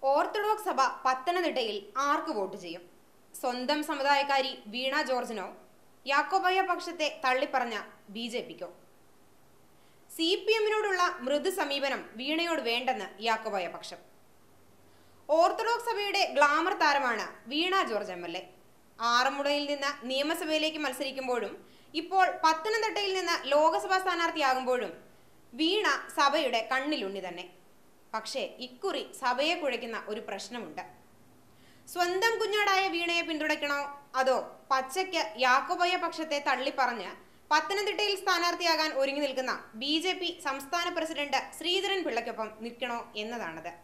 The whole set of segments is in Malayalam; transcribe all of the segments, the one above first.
ഓർത്തഡോക്സ് സഭ പത്തനംതിട്ടയിൽ ആർക്ക് വോട്ട് ചെയ്യും സ്വന്തം സമുദായക്കാരി വീണ ജോർജിനോ യാക്കോബായ പക്ഷത്തെ തള്ളിപ്പറഞ്ഞ ബി ജെ പിക്കോ സി പി എമ്മിനോടുള്ള മൃദു സമീപനം വീണയോട് വേണ്ടെന്ന് യാക്കോബായ പക്ഷം ഓർത്തഡോക്സ് സഭയുടെ ഗ്ലാമർ താരമാണ് Veena George M L A ആറന്മുളയിൽ നിന്ന് നിയമസഭയിലേക്ക് മത്സരിക്കുമ്പോഴും ഇപ്പോൾ പത്തനംതിട്ടയിൽ നിന്ന് ലോക്സഭാ സ്ഥാനാർത്ഥിയാകുമ്പോഴും വീണ സഭയുടെ കണ്ണിലുണ്ണി തന്നെ പക്ഷേ ഇക്കുറി സഭയെ കുഴയ്ക്കുന്ന ഒരു പ്രശ്നമുണ്ട് സ്വന്തം കുഞ്ഞാടായ വീണയെ പിന്തുണയ്ക്കണോ അതോ പച്ചയ്ക്ക് യാക്കോബായ പക്ഷത്തെ തള്ളിപ്പറഞ്ഞ് പത്തനംതിട്ടയിൽ സ്ഥാനാർത്ഥിയാകാൻ ഒരുങ്ങി നിൽക്കുന്ന ബി ജെ പി സംസ്ഥാന പ്രസിഡന്റ് ശ്രീധരൻ പിള്ളയ്ക്കൊപ്പം നിൽക്കണോ എന്നതാണത്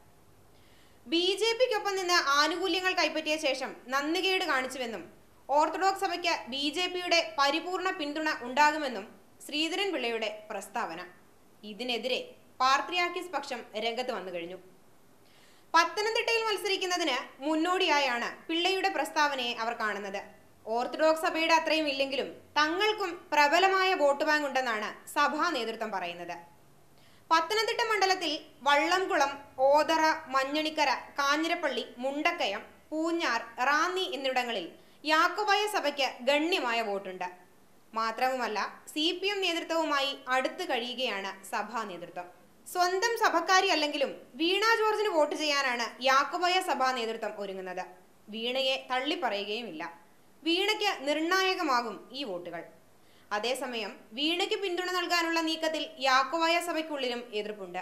ബി ജെ പിക്കൊപ്പം നിന്ന് ആനുകൂല്യങ്ങൾ കൈപ്പറ്റിയ ശേഷം നന്ദികേട് കാണിച്ചുവെന്നും ഓർത്തഡോക്സ് സഭയ്ക്ക് ബി ജെ പിയുടെ പരിപൂർണ പിന്തുണ ഉണ്ടാകുമെന്നും ശ്രീധരൻ പിള്ളയുടെ പ്രസ്താവന ഇതിനെതിരെ പാർത്രിയാക്കിസ് പക്ഷം രംഗത്ത് വന്നു കഴിഞ്ഞു പത്തനംതിട്ടയിൽ മത്സരിക്കുന്നതിന് മുന്നോടിയായാണ് പിള്ളയുടെ പ്രസ്താവനയെ അവർ കാണുന്നത് ഓർത്തഡോക്സ് സഭയുടെ അത്രയും ഇല്ലെങ്കിലും തങ്ങൾക്കും പ്രബലമായ വോട്ട് ബാങ്ക് ഉണ്ടെന്നാണ് സഭാ നേതൃത്വം പറയുന്നത് പത്തനംതിട്ട മണ്ഡലത്തിൽ വള്ളംകുളം ഓതറ മഞ്ഞണിക്കര കാഞ്ഞിരപ്പള്ളി മുണ്ടക്കയം പൂഞ്ഞാർ റാന്നി എന്നിവിടങ്ങളിൽ യാക്കോബായ സഭയ്ക്ക് ഗണ്യമായ വോട്ടുണ്ട് മാത്രവുമല്ല സി പി എം നേതൃത്വവുമായി അടുത്ത് കഴിയുകയാണ് സഭാ നേതൃത്വം സ്വന്തം സഭക്കാരി അല്ലെങ്കിലും വീണ ജോർജിന് വോട്ട് ചെയ്യാനാണ് യാക്കോബായ സഭാ നേതൃത്വം ഒരുങ്ങുന്നത് വീണയെ തള്ളിപ്പറയുകയുമില്ല വീണയ്ക്ക് നിർണായകമാകും ഈ വോട്ടുകൾ അതേസമയം വീണയ്ക്ക് പിന്തുണ നൽകാനുള്ള നീക്കത്തിൽ യാക്കോബായ സഭയ്ക്കുള്ളിലും എതിർപ്പുണ്ട്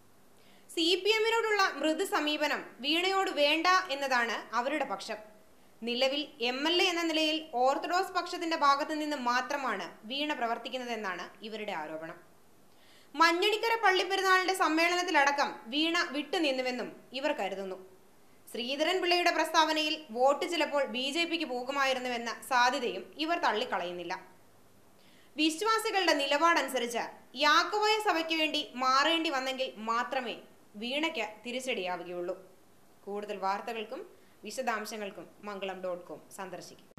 സി പി എമ്മിനോടുള്ള മൃദു സമീപനം വീണയോട് വേണ്ട എന്നതാണ് അവരുടെ പക്ഷം നിലവിൽ എം എൽ എ എന്ന നിലയിൽ ഓർത്തഡോക്സ് പക്ഷത്തിന്റെ ഭാഗത്തു നിന്ന് മാത്രമാണ് വീണ പ്രവർത്തിക്കുന്നതെന്നാണ് ഇവരുടെ ആരോപണം മഞ്ഞണിക്കര പള്ളിപ്പെരുന്നാളിന്റെ സമ്മേളനത്തിലടക്കം വീണ വിട്ടുനിന്നുവെന്നും ഇവർ കരുതുന്നു ശ്രീധരൻ പിള്ളയുടെ പ്രസ്താവനയിൽ വോട്ട് ചിലപ്പോൾ ബി ജെ പിക്ക് പോകുമായിരുന്നുവെന്ന സാധ്യതയും ഇവർ തള്ളിക്കളയുന്നില്ല വിശ്വാസികളുടെ നിലപാടനുസരിച്ച് യാക്കോബായ സഭയ്ക്ക് വേണ്ടി മാറേണ്ടി വന്നെങ്കിൽ മാത്രമേ വീണയ്ക്ക് തിരിച്ചടിയാവുകയുള്ളൂ കൂടുതൽ വാർത്തകൾക്കും വിശദാംശങ്ങൾക്കും മംഗളം ഡോട്ട് കോം സന്ദർശിക്കുക